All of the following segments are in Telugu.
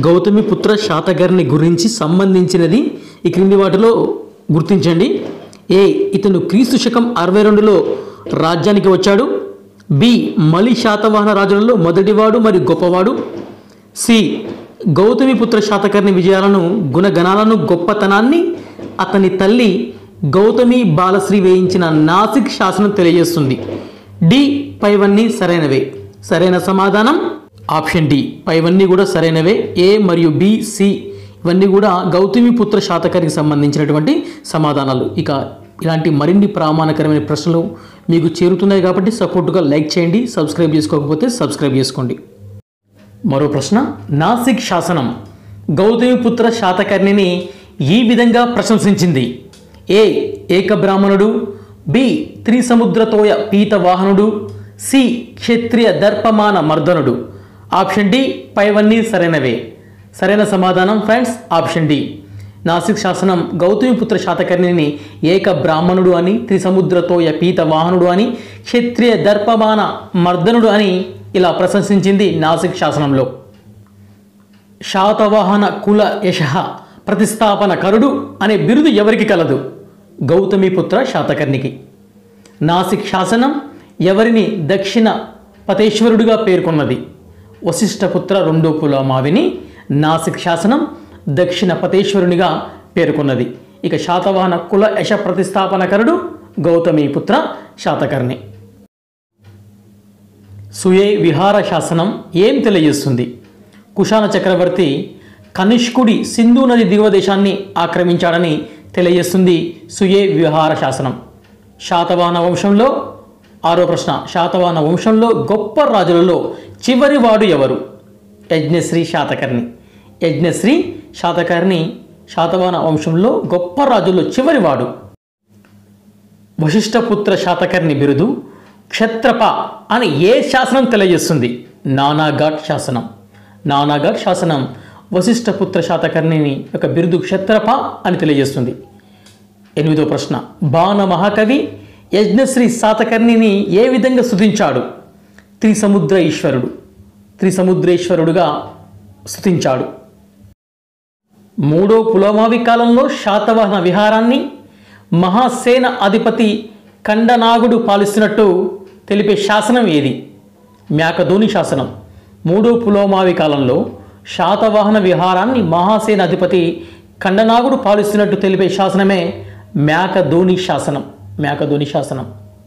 గౌతమి పుత్ర శాతకర్ణి గురించి సంబంధించినది ఈ క్రింది వాటిలో గుర్తించండి ఏ ఇతను క్రీస్తు శకం అరవై రెండులో రాజ్యానికి వచ్చాడు బి మలి శాతవాహన రాజులలో మొదటివాడు మరియు గొప్పవాడు సి గౌతమి పుత్ర శాతకర్ణి విజయాలను గుణగణాలను గొప్పతనాన్ని అతని తల్లి గౌతమి బాలశ్రీ వేయించిన నాసిక్ శాసనం తెలియజేస్తుంది డి పైవన్నీ సరైనవే సరైన సమాధానం ఆప్షన్ డి పైవన్నీ కూడా సరైనవే ఏ మరియు బి సి ఇవన్నీ కూడా గౌతమి పుత్ర శాతకర్నికి సంబంధించినటువంటి సమాధానాలు ఇక ఇలాంటి మరిన్ని ప్రామాణికరమైన ప్రశ్నలు మీకు చేరుతున్నాయి కాబట్టి సపోర్టుగా లైక్ చేయండి సబ్స్క్రైబ్ చేసుకోకపోతే సబ్స్క్రైబ్ చేసుకోండి మరో ప్రశ్న నాసిక్ శాసనం గౌతమిపుత్ర శాతకర్ణిని ఈ విధంగా ప్రశంసించింది ఏ ఏక బ్రాహ్మణుడు బి త్రిసముద్రతోయ పీతవాహనుడు సి క్షత్రియ దర్పమాన మర్దనుడు ఆప్షన్ డి పైవన్నీ సరైనవే సరైన సమాధానం ఫ్రెండ్స్ ఆప్షన్ డి నాసిక్ శాసనం గౌతమిపుత్ర శాతకర్ణిని ఏక బ్రాహ్మణుడు అని త్రిసముద్రతోయ పీత వాహనుడు అని క్షత్రియ దర్పమాన మర్దనుడు అని ఇలా ప్రశంసించింది నాసిక్ శాసనంలో శాతవాహన కుల యశ ప్రతిస్థాపన కరుడు అనే బిరుదు ఎవరికి కలదు గౌతమిపుత్ర శాతకర్ణికి నాసిక్ శాసనం ఎవరిని దక్షిణ పతేశ్వరుడిగా పేర్కొన్నది వశిష్ఠపుత్ర రెండో పులమావిని నాసిక్ శాసనం దక్షిణ పతేశ్వరునిగా పేర్కొన్నది ఇక శాతవాహన కుల యశ ప్రతిస్థాపనకరుడు గౌతమిపుత్ర శాతకర్ణి సుయే విహార శాసనం ఏం తెలియజేస్తుంది కుషాణ చక్రవర్తి కనిష్కుడి సింధు నది దిగువ దేశాన్ని ఆక్రమించాడని తెలియజేస్తుంది సుయే విహార శాసనం శాతవాహన వంశంలో ఆరో ప్రశ్న శాతవాహన వంశంలో గొప్ప రాజులలో చివరి వాడు ఎవరు యజ్ఞశ్రీ శాతకర్ణి యజ్ఞశ్రీ శాతకర్ణి శాతవాహన వంశంలో గొప్ప రాజుల్లో చివరివాడు వశిష్ఠపుత్ర శాతకర్ణి బిరుదు క్షత్రప అని ఏ శాసనం తెలియజేస్తుంది నానాఘాట్ శాసనం నానాఘాట్ శాసనం వశిష్ఠపుత్ర శాతకర్ణిని యొక్క బిరుదు క్షత్రప అని తెలియజేస్తుంది ఎనిమిదో ప్రశ్న బాణ మహాకవి యజ్ఞశ్రీ శాతకర్ణిని ఏ విధంగా స్తుతించాడు త్రిసముద్ర ఈశ్వరుడు త్రిసముద్రేశ్వరుడుగా స్తుతించాడు మూడో పులోమావి కాలంలో శాతవాహన విహారాన్ని మహాసేన అధిపతి కండనాగుడు పాలిస్తున్నట్టు తెలిపే శాసనం ఏది మేకధోని శాసనం మూడో పులోమావి కాలంలో శాతవాహన విహారాన్ని మహాసేన అధిపతి కండనాగుడు పాలిస్తున్నట్టు తెలిపే శాసనమే మేకధోని శాసనం మేకధోని శాసనం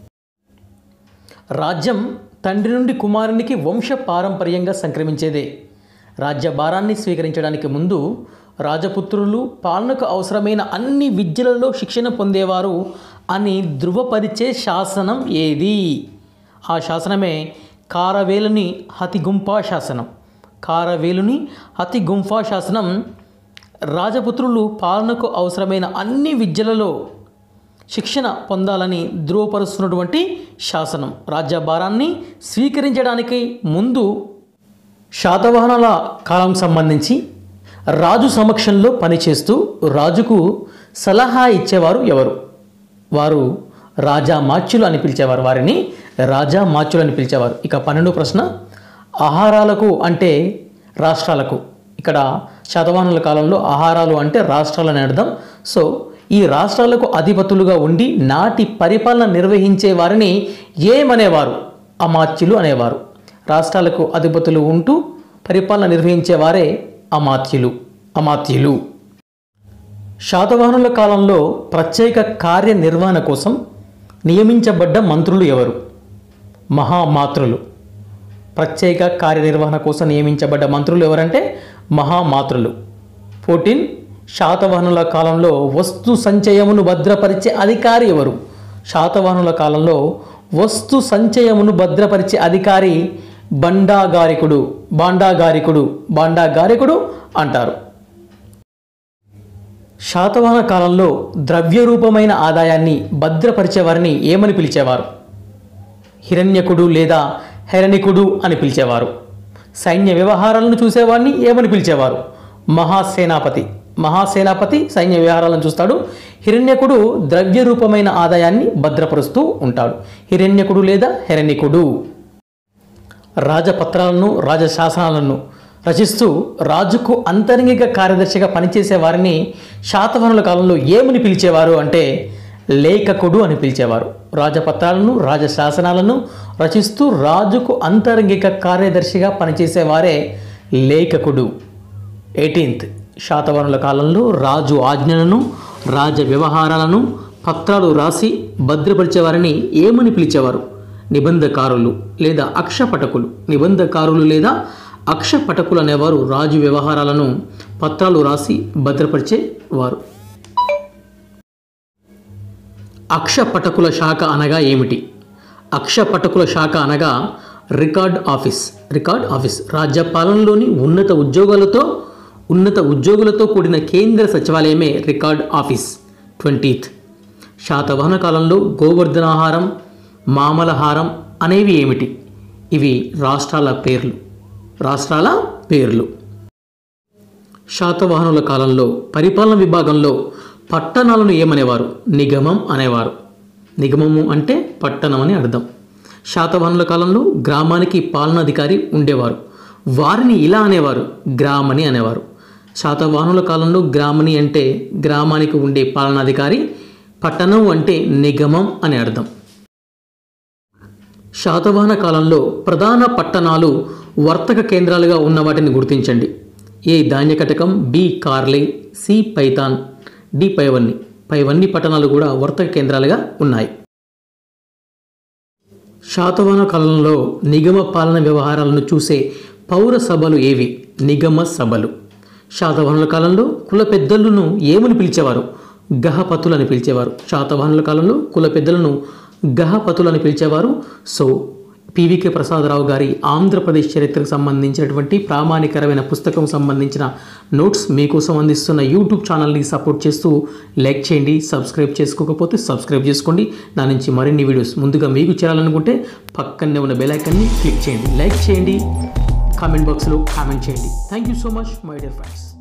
రాజ్యం తండ్రి నుండి కుమారునికి వంశ పారంపర్యంగా సంక్రమించేదే రాజ్య భారాన్ని స్వీకరించడానికి ముందు రాజపుత్రులు పాలనకు అవసరమైన అన్ని విద్యలలో శిక్షణ పొందేవారు అని ధృవపరిచే శాసనం ఏది ఆ శాసనమే కారవేలుని హతిగుంఫా శాసనం కారవేలుని హతిగుంఫా శాసనం రాజపుత్రులు పాలనకు అవసరమైన అన్ని విద్యలలో శిక్షణ పొందాలని ధృవపరుస్తున్నటువంటి శాసనం రాజ్యభారాన్ని స్వీకరించడానికి ముందు శాతవాహనాల కాలం సంబంధించి రాజు సమక్షంలో పనిచేస్తూ రాజుకు సలహా ఇచ్చేవారు ఎవరు వారు రాజా మాచ్యులు అని పిలిచేవారు వారిని రాజా మాచ్యులు అని పిలిచేవారు ఇక పన్నెండు ప్రశ్న ఆహారాలకు అంటే రాష్ట్రాలకు ఇక్కడ శాతవాహనుల కాలంలో ఆహారాలు అంటే రాష్ట్రాలని అర్థం సో ఈ రాష్ట్రాలకు అధిపతులుగా ఉండి నాటి పరిపాలన నిర్వహించే వారిని ఏమనేవారు అమాత్యులు అనేవారు రాష్ట్రాలకు అధిపతులు ఉంటూ పరిపాలన నిర్వహించే వారే అమాత్యులు అమాత్యులు శాతవాహనుల కాలంలో ప్రత్యేక కార్యనిర్వహణ కోసం నియమించబడ్డ మంత్రులు ఎవరు మహామాతృలు ప్రత్యేక కార్యనిర్వహణ కోసం నియమించబడ్డ మంత్రులు ఎవరంటే మహామాతృలు ఫోర్టీన్ శాతవాహనుల కాలంలో వస్తు సంచయమును భద్రపరిచే అధికారి ఎవరు శాతవాహనుల కాలంలో వస్తు సంచయమును భద్రపరిచే అధికారి బండాగారికుడు బాండాగారికుడు బాండాగారికుడు అంటారు శాతవాహన కాలంలో ద్రవ్యరూపమైన ఆదాయాన్ని భద్రపరిచేవారిని ఏమని పిలిచేవారు హిరణ్యకుడు లేదా హెరణికుడు అని పిలిచేవారు సైన్య వ్యవహారాలను చూసేవాడిని ఏమని పిలిచేవారు మహాసేనాపతి మహాసేనాపతి సైన్య వ్యవహారాలను చూస్తాడు హిరణ్యకుడు ద్రవ్య రూపమైన ఆదాయాన్ని భద్రపరుస్తూ ఉంటాడు హిరణ్యకుడు లేదా హిరణ్యకుడు రాజపత్రాలను రాజశాసనాలను రచిస్తూ రాజుకు అంతరంగిక కార్యదర్శిగా పనిచేసే వారిని శాతవాహనుల కాలంలో ఏమని పిలిచేవారు అంటే లేఖకుడు అని పిలిచేవారు రాజపత్రాలను రాజశాసనాలను రచిస్తూ రాజుకు అంతరంగిక కార్యదర్శిగా పనిచేసేవారే లేఖకుడు ఎయిటీన్త్ శాతవాహనుల కాలంలో రాజు ఆజ్ఞలను రాజ వ్యవహారాలను పత్రాలు రాసి భద్రపరిచేవారిని ఏమని పిలిచేవారు నిబంధకారులు లేదా అక్షపటకులు నిబంధకారులు లేదా అక్షపటకులు అనేవారు రాజు వ్యవహారాలను పత్రాలు రాసి భద్రపరిచేవారు అక్షపటకుల శాఖ అనగా ఏమిటి అక్షపటకుల శాఖ అనగా రికార్డ్ ఆఫీస్ రికార్డ్ ఆఫీస్ రాజ్య పాలనలోని ఉన్నత ఉద్యోగాలతో ఉన్నత ఉద్యోగులతో కూడిన కేంద్ర సచివాలయమే రికార్డ్ ఆఫీస్ ట్వంటీత్ శాతవాహన కాలంలో గోవర్ధనాహారం మామలహారం అనేవి ఏమిటి ఇవి రాష్ట్రాల పేర్లు రాష్ట్రాల పేర్లు శాతవాహనుల కాలంలో పరిపాలన విభాగంలో పట్టణాలను ఏమనేవారు నిగమం అనేవారు నిగమము అంటే పట్టణం అని అర్థం శాతవాహనుల కాలంలో గ్రామానికి పాలనాధికారి ఉండేవారు వారిని ఇలా అనేవారు గ్రామని అనేవారు శాతవాహనుల కాలంలో గ్రామని అంటే గ్రామానికి ఉండే పాలనాధికారి పట్టణం అంటే నిగమం అని అర్థం శాతవాహన కాలంలో ప్రధాన పట్టణాలు వర్తక కేంద్రాలుగా ఉన్న వాటిని గుర్తించండి A Dhanyakatakam B Karle C Paithan D పైవన్ని పైవన్ని పట్టణాలు కూడా వర్తక కేంద్రాలుగా ఉన్నాయి శాతవాహన కాలంలో నిగమ పాలన వ్యవహారాలను చూసే పౌర సభలు ఏవి నిగమ సభలు శాతవాహనుల కాలంలో కుల పెద్దలను ఏమని పిలిచేవారు గహపతులు అని పిలిచేవారు శాతవాహనుల కాలంలో కుల పెద్దలను గహపతులు అని పిలిచేవారు సో పివికే ప్రసాదరావు గారి ఆంధ్రప్రదేశ్ చరిత్రకు సంబంధించినటువంటి ప్రామాణికరమైన పుస్తకం సంబంధించిన నోట్స్ మీకోసం అందిస్తున్న యూట్యూబ్ ఛానల్ని సపోర్ట్ చేస్తూ లైక్ చేయండి సబ్స్క్రైబ్ చేసుకోకపోతే సబ్స్క్రైబ్ చేసుకోండి నా నుంచి మరిన్ని వీడియోస్ ముందుగా మీకు చేరాలనుకుంటే పక్కనే ఉన్న బెల్ ఐకన్ని క్లిక్ చేయండి లైక్ చేయండి కామెంట్ బాక్స్లో కామెంట్ చేయండి thank you so much my dear friends